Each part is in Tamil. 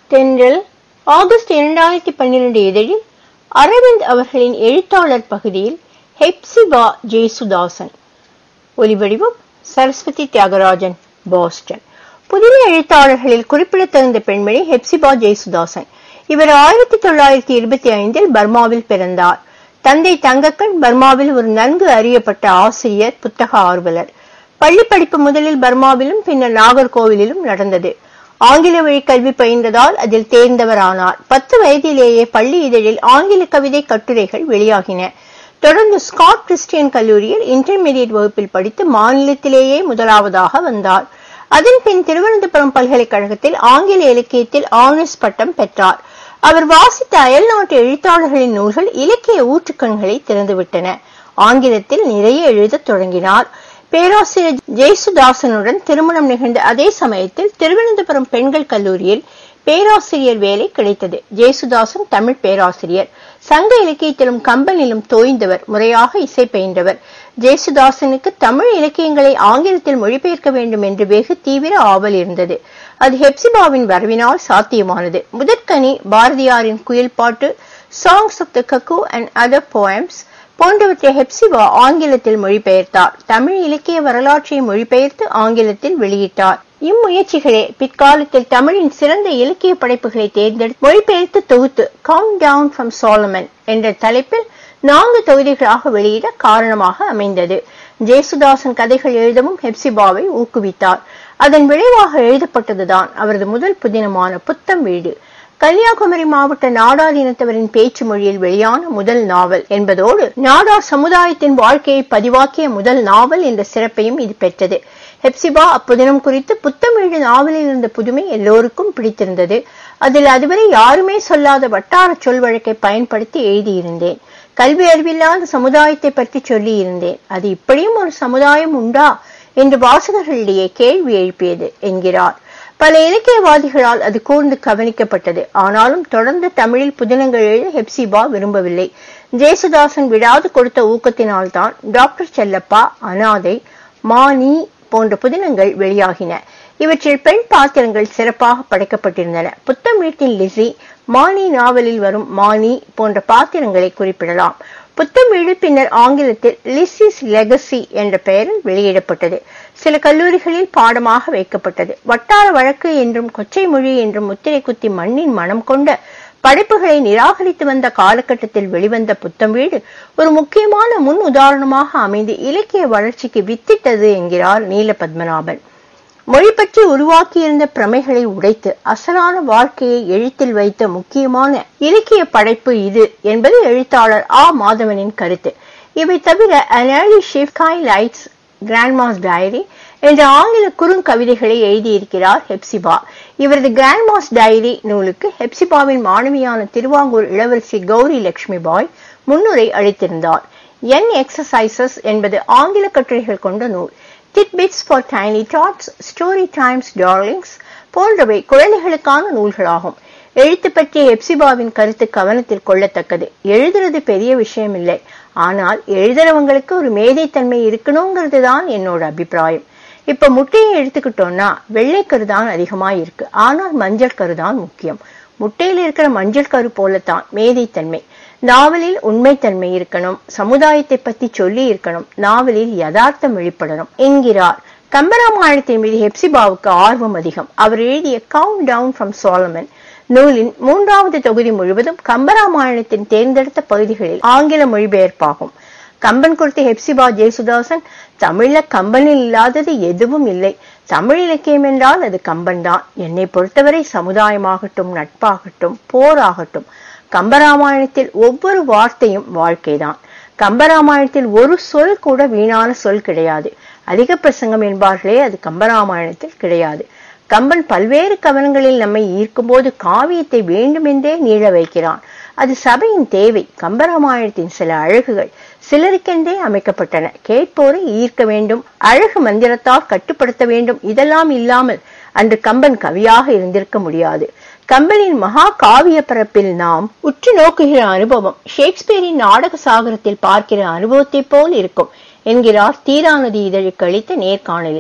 தென்றல் ஆகஸ்ட் இரண்டாயிரத்தி பன்னிரண்டு இதழில் அரவிந்த் அவர்களின் எழுத்தாளர் பகுதியில் ஹெப்சிபா ஜேசுதாசன் ஒலிவடிவம் சரஸ்வதி தியாகராஜன் பாஸ்டன் புதிய எழுத்தாளர்களில் குறிப்பிடத்தகுந்த பெண்மணி ஹெப்சிபா ஜெயசுதாசன் இவர் ஆயிரத்தி தொள்ளாயிரத்தி இருபத்தி ஐந்தில் பர்மாவில் பிறந்தார் தந்தை தங்கக்கண் பர்மாவில் ஒரு நன்கு அறியப்பட்ட ஆசிரியர் புத்தக ஆர்வலர் பள்ளி படிப்பு முதலில் பர்மாவிலும் பின்னர் நாகர்கோவிலிலும் நடந்தது ஆங்கில வழி கல்வி பயின்றதால் அதில் தேர்ந்தவரானார் பத்து வயதிலேயே பள்ளி இதழில் ஆங்கில கவிதை கட்டுரைகள் வெளியாகின தொடர்ந்து ஸ்காட் கிறிஸ்டியன் கல்லூரியில் இன்டர்மீடியட் வகுப்பில் படித்து மாநிலத்திலேயே முதலாவதாக வந்தார் அதன் பின் திருவனந்தபுரம் பல்கலைக்கழகத்தில் ஆங்கில இலக்கியத்தில் ஆனர்ஸ் பட்டம் பெற்றார் அவர் வாசித்த அயல்நாட்டு எழுத்தாளர்களின் நூல்கள் இலக்கிய ஊற்றுக்கண்களை திறந்துவிட்டன ஆங்கிலத்தில் நிறைய எழுதத் தொடங்கினார் பேராசிரியர் ஜெயசுதாசனுடன் திருமணம் நிகழ்ந்த அதே சமயத்தில் திருவனந்தபுரம் பெண்கள் கல்லூரியில் பேராசிரியர் வேலை கிடைத்தது ஜெயசுதாசன் தமிழ் பேராசிரியர் சங்க இலக்கியத்திலும் கம்பனிலும் தோய்ந்தவர் முறையாக இசை பயின்றவர் ஜெயசுதாசனுக்கு தமிழ் இலக்கியங்களை ஆங்கிலத்தில் மொழிபெயர்க்க வேண்டும் என்று வெகு தீவிர ஆவல் இருந்தது அது ஹெப்சிபாவின் வரவினால் சாத்தியமானது முதற்கனி பாரதியாரின் Kuyil Pattu songs of the cuckoo and other poems போன்றவற்றை ஹெப்சிபா ஆங்கிலத்தில் மொழிபெயர்த்தார் தமிழ் இலக்கிய வரலாற்றை மொழிபெயர்த்து ஆங்கிலத்தில் வெளியிட்டார் இம்முயற்சிகளே பிற்காலத்தில் தமிழின் சிறந்த இலக்கிய படைப்புகளை தேர்ந்தெடுத்து மொழிபெயர்த்து தொகுத்து கவுண்ட் டவுன் ஃப்ரம் சோலமன் என்ற தலைப்பில் நான்கு தொகுதிகளாக வெளியிட காரணமாக அமைந்தது ஜேசுதாசன் கதைகள் எழுதவும் ஹெப்சிபாவை ஊக்குவித்தார் அதன் விளைவாக எழுதப்பட்டதுதான் அவரது முதல் புதினமான புத்தம் வீடு கன்னியாகுமரி மாவட்ட நாடார் இனத்தவரின் பேச்சு மொழியில் வெளியான முதல் நாவல் என்பதோடு நாடார் சமுதாயத்தின் வாழ்க்கையை பதிவாக்கிய முதல் நாவல் என்ற சிறப்பையும் இது பெற்றது ஹெப்சிபா அப்புதினம் குறித்து புத்தமிழ் நாவலில் இருந்த புதுமை எல்லோருக்கும் பிடித்திருந்தது அதில் அதுவரை யாருமே சொல்லாத வட்டார சொல் வழக்கை பயன்படுத்தி எழுதியிருந்தேன் கல்வி அறிவில்லாத சமுதாயத்தை பற்றி சொல்லி இருந்தேன் அது இப்படியும் ஒரு சமுதாயம் உண்டா என்று வாசகர்களிடையே கேள்வி எழுப்பியது என்கிறார் பல இலக்கியவாதிகளால் அது கூர்ந்து கவனிக்கப்பட்டது ஆனாலும் தொடர்ந்து தமிழில் புதினங்கள் எழுத ஹெப்சிபா விரும்பவில்லை ஜேசுதாசன் விடாது கொடுத்த ஊக்கத்தினால்தான் டாக்டர் செல்லப்பா அனாதை மானி போன்ற புதினங்கள் வெளியாகின இவற்றில் பெண் பாத்திரங்கள் சிறப்பாக படைக்கப்பட்டிருந்தன புத்தம் வீட்டின் லிசி மானி நாவலில் வரும் மானி போன்ற பாத்திரங்களை குறிப்பிடலாம் புத்தம் வீடு பின்னர் ஆங்கிலத்தில் லிசிஸ் லெகசி என்ற பெயரில் வெளியிடப்பட்டது சில கல்லூரிகளில் பாடமாக வைக்கப்பட்டது வட்டார வழக்கு என்றும் கொச்சை மொழி என்றும் முத்திரை குத்தி மண்ணின் மனம் கொண்ட படைப்புகளை நிராகரித்து வந்த காலகட்டத்தில் வெளிவந்த புத்தம் வீடு ஒரு முக்கியமான முன் உதாரணமாக அமைந்து இலக்கிய வளர்ச்சிக்கு வித்திட்டது என்கிறார் நீல பத்மநாபன் மொழி பற்றி உருவாக்கியிருந்த பிரமைகளை உடைத்து அசலான வாழ்க்கையை எழுத்தில் வைத்த முக்கியமான இலக்கிய படைப்பு இது என்பது எழுத்தாளர் ஆ மாதவனின் கருத்து இவை தவிர அனாலி ஷிஃப்காய் லைட்ஸ் கிராண்ட்மாஸ் டைரி என்ற ஆங்கில குறுங்கவிதைகளை எழுதியிருக்கிறார் ஹெப்சிபா இவரது கிராண்ட்மாஸ் டைரி நூலுக்கு ஹெப்சிபாவின் மாணவியான திருவாங்கூர் இளவரசி கௌரி லட்சுமி பாய் முன்னுரை அளித்திருந்தார் என் எக்ஸசைசஸ் என்பது ஆங்கில கட்டுரைகள் கொண்ட நூல் titbits for tiny tots story times darlings போன்றவை குழந்தைகளுக்கான நூல்களாகும் எழுத்து பற்றிய எப்சிபாவின் கருத்து கவனத்தில் கொள்ளத்தக்கது எழுதுறது பெரிய விஷயம் இல்லை ஆனால் எழுதுறவங்களுக்கு ஒரு மேதைத்தன்மை இருக்கணுங்கிறது தான் என்னோட அபிப்பிராயம் இப்ப முட்டையை எடுத்துக்கிட்டோம்னா வெள்ளைக்கரு தான் அதிகமா இருக்கு ஆனால் மஞ்சள் கரு தான் முக்கியம் முட்டையில் இருக்கிற மஞ்சள் கரு போலத்தான் மேதைத்தன்மை நாவலில் உண்மைத்தன்மை இருக்கணும் சமுதாயத்தை பத்தி சொல்லி இருக்கணும் நாவலில் யதார்த்தம் வெளிப்படணும் என்கிறார் கம்பராமாயணத்தின் மீது ஹெப்சிபாவுக்கு ஆர்வம் அதிகம் அவர் எழுதிய கவுண்ட் டவுன் ஃப்ரம் சோலமன் நூலின் மூன்றாவது தொகுதி முழுவதும் கம்பராமாயணத்தின் தேர்ந்தெடுத்த பகுதிகளில் ஆங்கில மொழிபெயர்ப்பாகும் கம்பன் குறித்த ஹெப்சிபா ஜெயசுதாசன் தமிழ்ல கம்பனில் இல்லாதது எதுவும் இல்லை தமிழ் இலக்கியம் என்றால் அது கம்பன் தான் என்னை பொறுத்தவரை சமுதாயமாகட்டும் நட்பாகட்டும் போராகட்டும் கம்பராமாயணத்தில் ஒவ்வொரு வார்த்தையும் வாழ்க்கைதான் கம்பராமாயணத்தில் ஒரு சொல் கூட வீணான சொல் கிடையாது அதிக பிரசங்கம் என்பார்களே அது கம்பராமாயணத்தில் கிடையாது கம்பன் பல்வேறு கவனங்களில் நம்மை ஈர்க்கும் போது காவியத்தை வேண்டுமென்றே நீழ வைக்கிறான் அது சபையின் தேவை கம்பராமாயணத்தின் சில அழகுகள் சிலருக்கென்றே அமைக்கப்பட்டன கேட்போரை ஈர்க்க வேண்டும் அழகு மந்திரத்தால் கட்டுப்படுத்த வேண்டும் இதெல்லாம் இல்லாமல் அன்று கம்பன் கவியாக இருந்திருக்க முடியாது கம்பனின் மகா காவிய பரப்பில் நாம் உற்று நோக்குகிற அனுபவம் ஷேக்ஸ்பியரின் நாடக சாகரத்தில் பார்க்கிற அனுபவத்தை போல் இருக்கும் என்கிறார் தீராநதி இதழுக்கு அளித்த நேர்காணலில்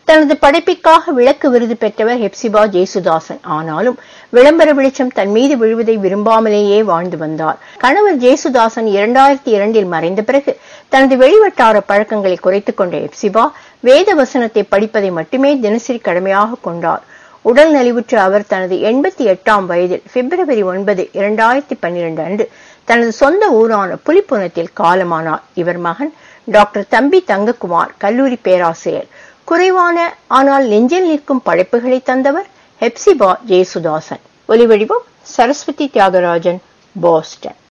தனது படைப்பிற்காக விளக்கு விருது பெற்றவர் ஹெப்சிபா ஜேசுதாசன் ஆனாலும் விளம்பர வெளிச்சம் தன் மீது விழுவதை விரும்பாமலேயே வாழ்ந்து வந்தார் கணவர் ஜேசுதாசன் இரண்டாயிரத்தி இரண்டில் மறைந்த பிறகு தனது வெளிவட்டார பழக்கங்களை குறைத்துக் கொண்ட ஹெப்சிபா வேத வசனத்தை படிப்பதை மட்டுமே தினசரி கடமையாக கொண்டார் உடல் நலிவுற்ற அவர் தனது எண்பத்தி எட்டாம் வயதில் பிப்ரவரி ஒன்பது இரண்டாயிரத்தி பன்னிரண்டு அன்று தனது சொந்த ஊரான புலிப்புனத்தில் காலமானார் இவர் மகன் டாக்டர் தம்பி தங்கக்குமார் கல்லூரி பேராசிரியர் குறைவான ஆனால் நெஞ்சில் நிற்கும் படைப்புகளை தந்தவர் ஹெப்சிபா ஜெயசுதாசன் ஒலிவடிவம் சரஸ்வதி தியாகராஜன் பாஸ்டன்